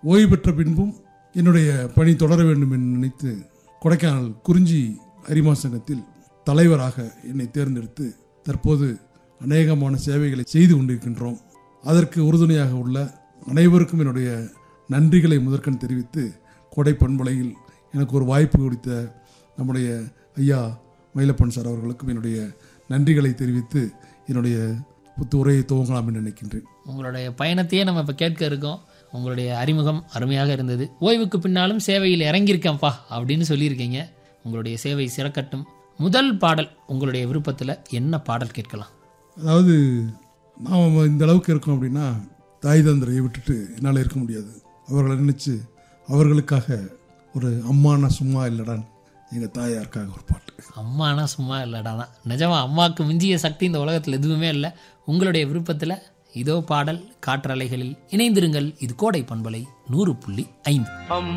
ஓய்வு பெற்ற பின்பும் என்னுடைய பணி தொடர வேண்டும் என்று நினைத்து கொடைக்கானல் குறிஞ்சி அரிமா சங்கத்தில் தலைவராக என்னை தேர்ந்தெடுத்து தற்போது அநேகமான சேவைகளை செய்து கொண்டிருக்கின்றோம் அதற்கு உறுதுணையாக உள்ள அனைவருக்கும் என்னுடைய நன்றிகளை முதற்கண் தெரிவித்து கொடை பண்பலையில் எனக்கு ஒரு வாய்ப்பு கொடுத்த நம்முடைய ஐயா மயிலப்பன் சார் அவர்களுக்கும் என்னுடைய நன்றிகளை தெரிவித்து என்னுடைய புத்து உரையை துவங்கலாம் என்று நினைக்கின்றேன் உங்களுடைய பயணத்தையே நம்ம இப்போ கேட்க இருக்கோம் உங்களுடைய அறிமுகம் அருமையாக இருந்தது ஓய்வுக்கு பின்னாலும் சேவையில் இறங்கியிருக்கேன்ப்பா அப்படின்னு சொல்லியிருக்கீங்க உங்களுடைய சேவை சிறக்கட்டும் முதல் பாடல் உங்களுடைய விருப்பத்தில் என்ன பாடல் கேட்கலாம் அதாவது நாம் இந்த அளவுக்கு இருக்கோம் அப்படின்னா தாய் தந்தரையை விட்டுட்டு என்னால் இருக்க முடியாது அவர்களை நினைச்சு அவர்களுக்காக ஒரு அம்மானா சும்மா இல்லடான் எங்கள் தாயாருக்காக ஒரு பாட்டு அம்மானா சும்மா இல்லைடா தான் நிஜமா அம்மாவுக்கு மிஞ்சிய சக்தி இந்த உலகத்தில் எதுவுமே இல்லை உங்களுடைய விருப்பத்தில் இதோ பாடல் காற்றலைகளில் இணைந்திருங்கள் இது கோடை பண்பலை நூறு புள்ளி ஐந்து